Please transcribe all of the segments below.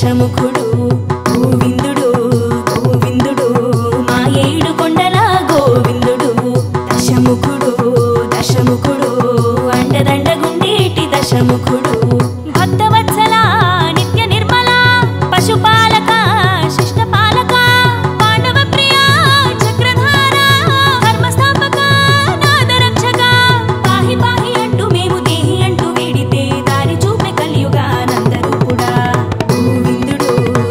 దశముఖుడు గోవిందుడు గోవిందుడు మా ఏడు కొండల గోవిందుడు దశముఖుడు దశముఖుడు అండదండగుండేటి దశముఖుడు భక్తవత్సల నిత్య నిర్మల పశుపాలక శిష్టపాలక పాండవ ప్రియ చక్రధార ధర్మస్థాపక నాదరక్షక పాహి పాహి అంటూ మేము దేహి అంటూ వేడితే దారి చూపే కలియుగానందరూపుడా గోవిందుడు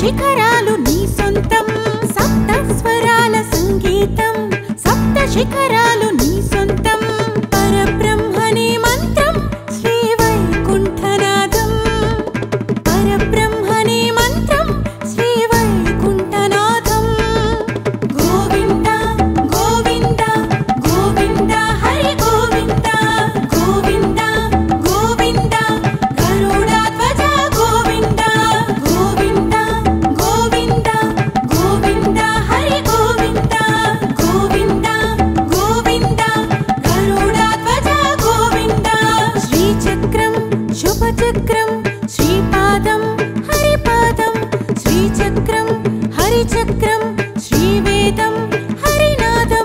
శిఖరాలు నీ సొంతం సప్త స్వరాల సంగీతం సప్త శిఖరాలు నీ సొంతం పరబ్రహ్మనే మంత్రం శ్రీ వైకుంఠనాథం పరబ్రహ్మనే మంత్రం శ్రీ వైకుంఠనాథం గోవింద గోవింద గోవింద హరి గోవింద గోవింద గోవింద గరుడాధ్వజ గోవింద గోవింద గోవింద గోవింద హరి గోవింద గోవింద గోవింద గరుడాధ్వజ గోవింద శ్రీచక్రం శుభచక్రం శ్రీపాదం హరిపాదం శ్రీచక్రం హరిచక్రం శ్రీవేదం హరినాదం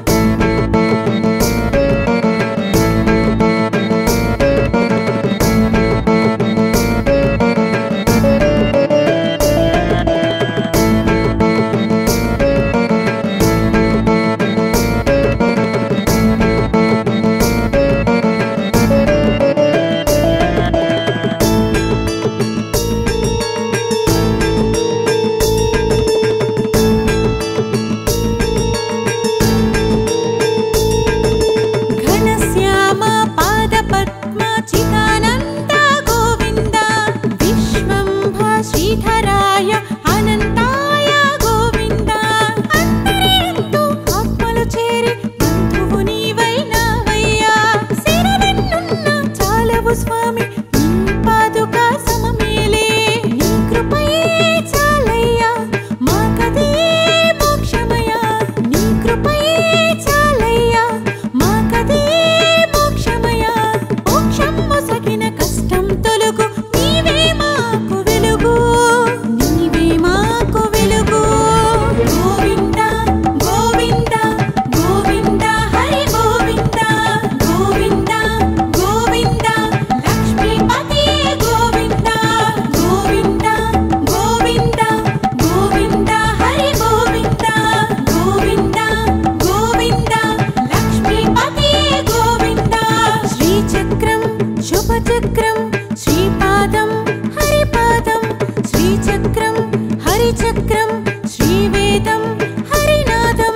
ఘనశ్యామ పాదపద్మ చిదానంద గోవింద విశ్వంభ శ్రీధరాయ అనంతాయ గోవింద అంతరేందు ఆత్మలు చేరి బంధువు నీవైనావయ్యా శిరవెన్నున్న చాలవు స్వామి నీ పాదుకా సమమేలే నీ కృపయే చాలయ్యా మాకదే మోక్షమయ్యా నీ కృపయే చాలయ్యా మాకదే మోక్షమయ్యా మోక్షం మొసగిన కష్టం తొలుగు నీవే మాకు వెలుగు నీవే మాకు వెలుగు గోవింద గోవింద గోవింద హరి గోవింద గోవింద గోవింద లక్ష్మీపతి గోవింద గోవింద గోవింద గోవింద హరి గోవింద గోవింద గోవింద లక్ష్మీపతి గోవింద శ్రీచక్రం శుభచక్రం శ్రీపాదం హరిపాదం శ్రీచక్రం హరిచక్రం శ్రీవేదం హరినాదం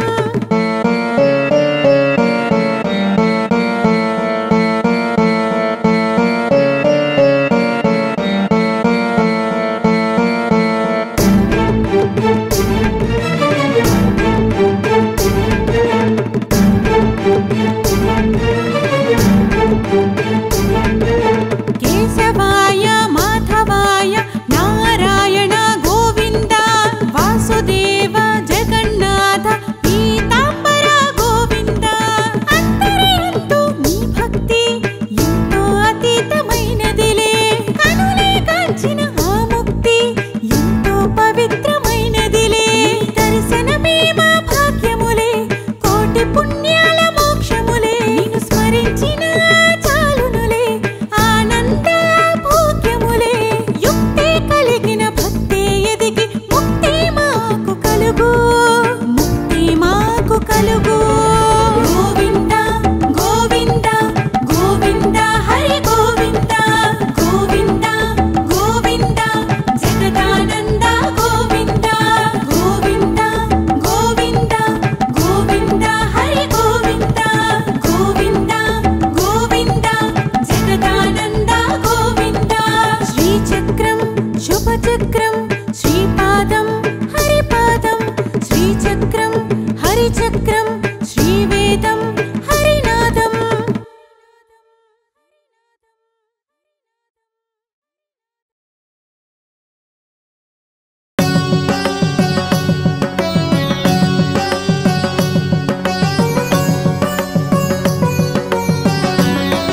కేశవాయ మాధవాయ నారాయణ గోవింద వాసుదేవ జగన్నాథ పీతాంబర గోవింద అంతరేందు నీ భక్తి ఎంతో అతీతమైనదిలే కనులే కాంచిన ఆ ముక్తి ఎంతో పవిత్రమైనదిలే దర్శనమే మా భాగ్యములే కోటి పుణ్యాల మోక్షములే నిన్ను స్మరించిన చాలునులే ఆనంద భోగ్యములే యుక్తే కలిగిన భక్తే ఎదిగి ముక్తి మాకు కలుగు ముక్తి మాకు కలుగు గోవింద గోవింద గోవింద హరి గోవింద గోవింద గోవింద జగదానంద గోవింద గోవింద గోవింద గోవింద హరి గోవింద గోవింద గోవింద జగదానంద గోవింద శ్రీచక్రం శుభచక్రం శ్రీపాదం హరిపాదం శ్రీచక్రం హరిచక్రం శ్రీవేదం హరినాదం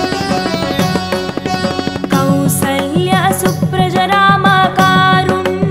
కౌసల్య సుప్రజరామ కారుణ్య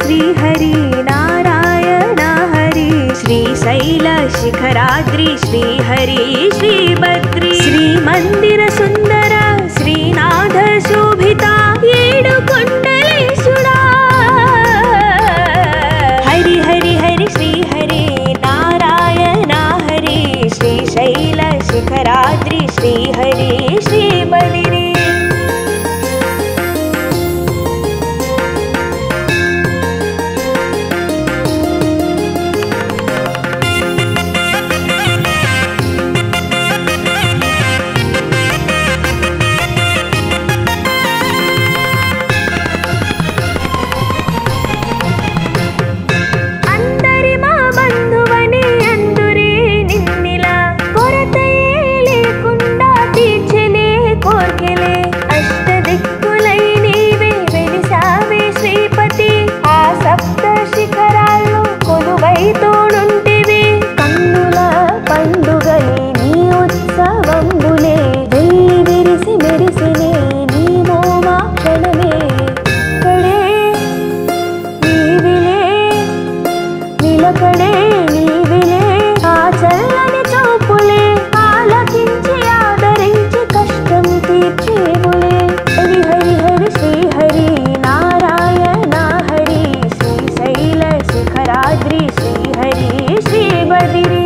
శ్రీహరి నారాయణ హరి శ్రీశైల శిఖరాద్రి శ్రీహరి శ్రీభద్రి శ్రీమందిర సుందర శ్రీనాథ శోభిత ఏడు కొండలేశుడా హరి హరి హరి శ్రీహరి నారాయణ హరి శ్రీశైల శిఖరాద్రి శ్రీహరి శ్రీబలిరి అందరి మా బంధువని అందురే నిన్నిలా కొరతయే లేకుండా తీర్చలే కోర్కెలే అష్టదిక్కులై నీవే వెలిసావే శ్రీపతి ఆ సప్త శిఖరాల్లో కొలువై తోడుంటివి కన్నుల పండుగలే నీ ఉత్సవంబులే వెళ్ళి విరిసి మెరిసినే నీ మోమాక్షణమే కడే నీవిలే నిలకడే నీవిలే ఆ చల్లని చూపులే ఆలకించి ఆదరించి కష్టం తీర్చేములే హరి హరి హరి శ్రీ హరి నారాయణ హరి శ్రీశైల శిఖరాద్రి శ్రీహరి శ్రీబదిరి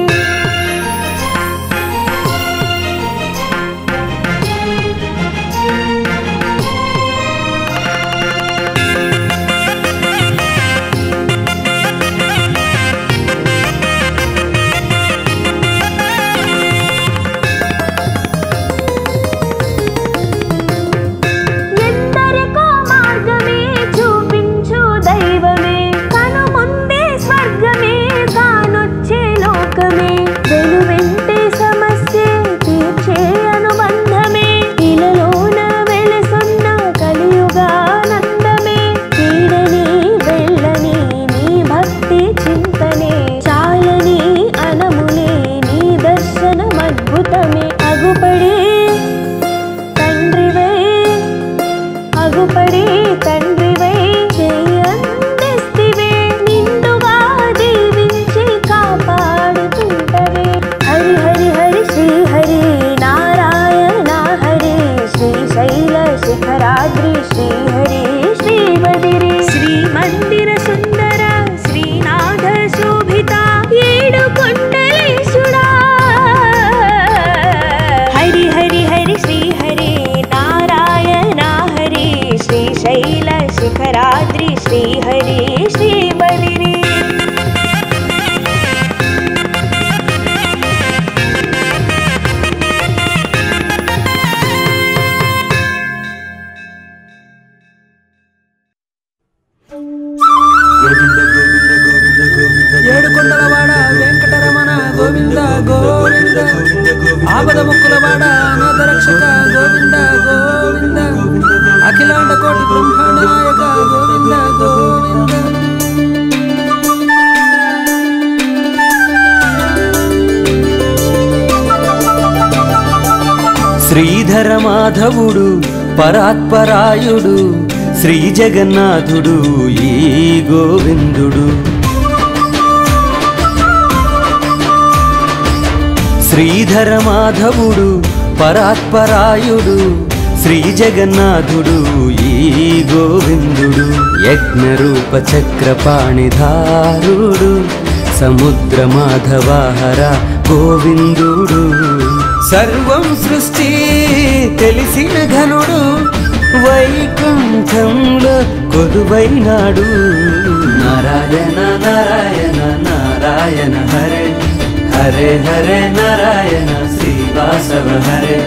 ఎందరికో మార్గమే చూపించు దైవమే కను ముందే స్వర్గమే కానొచ్చే లోకమే వెనువెంటే సమస్య తీర్చే అనుబంధమే ఇలలోన వెలసున్న కలియుగానందమే పీడని వెళ్ళని నీ భక్తి చింతనే చాలని అనములే నీ దర్శనమద్భుతమే అగుపడే తండ్రివై అగుపడి తండ్రివై చేయందిస్తివే నిండుగా దీవించి కాపాడుతుంటవే హరి హరి హరి శ్రీ హరి నారాయణ హరి శ్రీశైల శిఖరాద్రి శ్రీహరి శ్రీమదిరి శ్రీమందిర సుందర శ్రీనాథ శోభిత ఏడు కొండలేశుడా హరి హరి హరి శ్రీ హరి నారాయణ హరి శ్రీశైల శిఖరాద్రి శ్రీహరి శ్రీబలిరి ఏడుకొండలవాడ వెంకటరమణ గోవింద గోవింద ఆపద ముక్కులవాడ అనాథ రక్షక గోవింద గోవింద అఖిలాండ కోటి బ్రహ్మాండ నాయక గోవింద గోవింద శ్రీధర మాధవుడు పరాత్పరాయుడు శ్రీ జగన్నాథుడు ఈ గోవిందుడు శ్రీధర మాధవుడు పరాత్పరాయుడు శ్రీ జగన్నాథుడు ఈ గోవిందుడు యజ్ఞరూప చక్రపాణిధారుడు సముద్ర మాధవాహర గోవిందుడు సర్వం సృష్టి తెలిసిన ఘనుడు వైకుంఠంలో కొలువైనాడు నారాయణ నారాయణ నారాయణ హరే హరే హరే నారాయణ శ్రీవాసవ హరే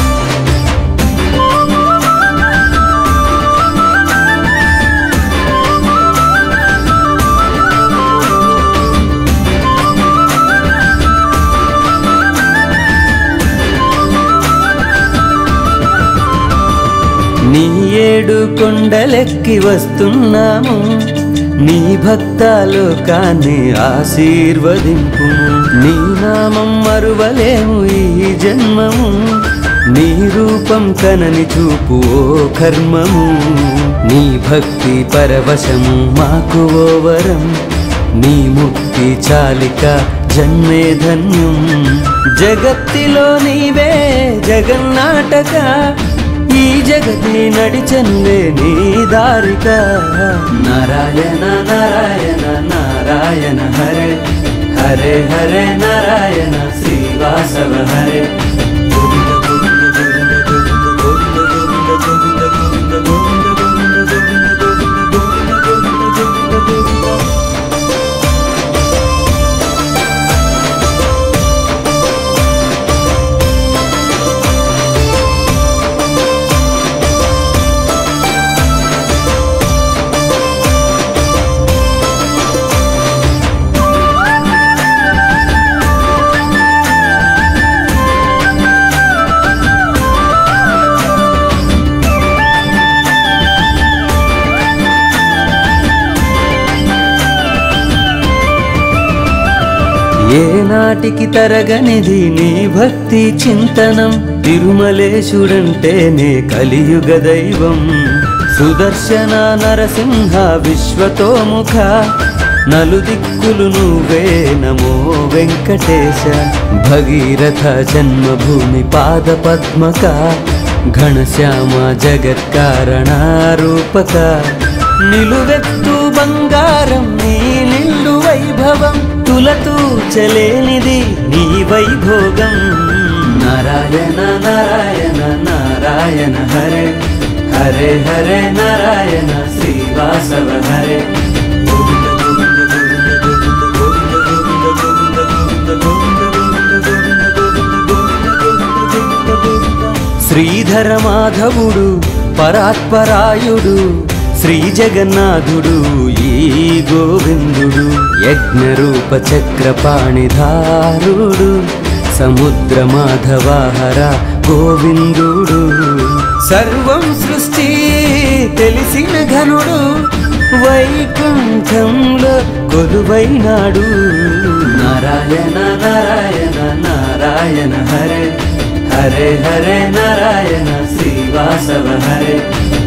హరి కొండలెక్కి వస్తున్నాము నీ భక్తాలోకాన్ని ఆశీర్వదింపు నీ నామం మరువలేము ఈ జన్మము నీ రూపం కనని చూపు ఓ కర్మము నీ భక్తి పరవశము మాకు ఓ వరం నీ ముక్తి చాలిక జన్మే ధన్యం జగత్తిలో నీవే జగన్నాటక ఈ జగతి నడిచనులే నీ దారిక నారాయణ నారాయణ నారాయణ హరే హరే హరే నారాయణ శ్రీవాసవ హరే గోవింద గోవింద గోవింద గోవింద గోవింద గోవింద గోవింద గోవింద గోవింద గోవింద గోవింద గోవింద గోవింద గోవింద ఏనాటికి తరగనిది నీ భక్తి చింతనం తిరుమలేశుడంటేనే కలియుగ దైవం సుదర్శన నరసింహ విశ్వతోముఖ నలుదిక్కులు నువ్వే నమో వెంకటేశ భగీరథ జన్మభూమి పాద పద్మక ఘనశ్యామ జగత్కారణారూపక నిలువెత్తు బంగారం నీ నిల్లు వైభవం తులతూ చలేనిది నీ వైభోగం నారాయణ నారాయణ నారాయణ హరే హరే హరే నారాయణ శ్రీవాసవ హరే గోవింద గోవింద గోవింద గోవింద గోవింద గోవింద గోవింద గోవింద గోవింద గోవింద గోవింద గోవింద గోవింద శ్రీధర మాధవుడు పరాత్పరాయుడు శ్రీ జగన్నాథుడు ఈ గోవిందుడు యజ్ఞరూప చక్రపాణిధారుడు సముద్ర మాధవాహర గోవిందుడు సర్వం సృష్టి తెలిసిన ఘనుడు వైకుంఠంలో కొలువైనాడు నారాయణ నారాయణ నారాయణ హరే హరే హరే నారాయణ శ్రీవాసవ హరే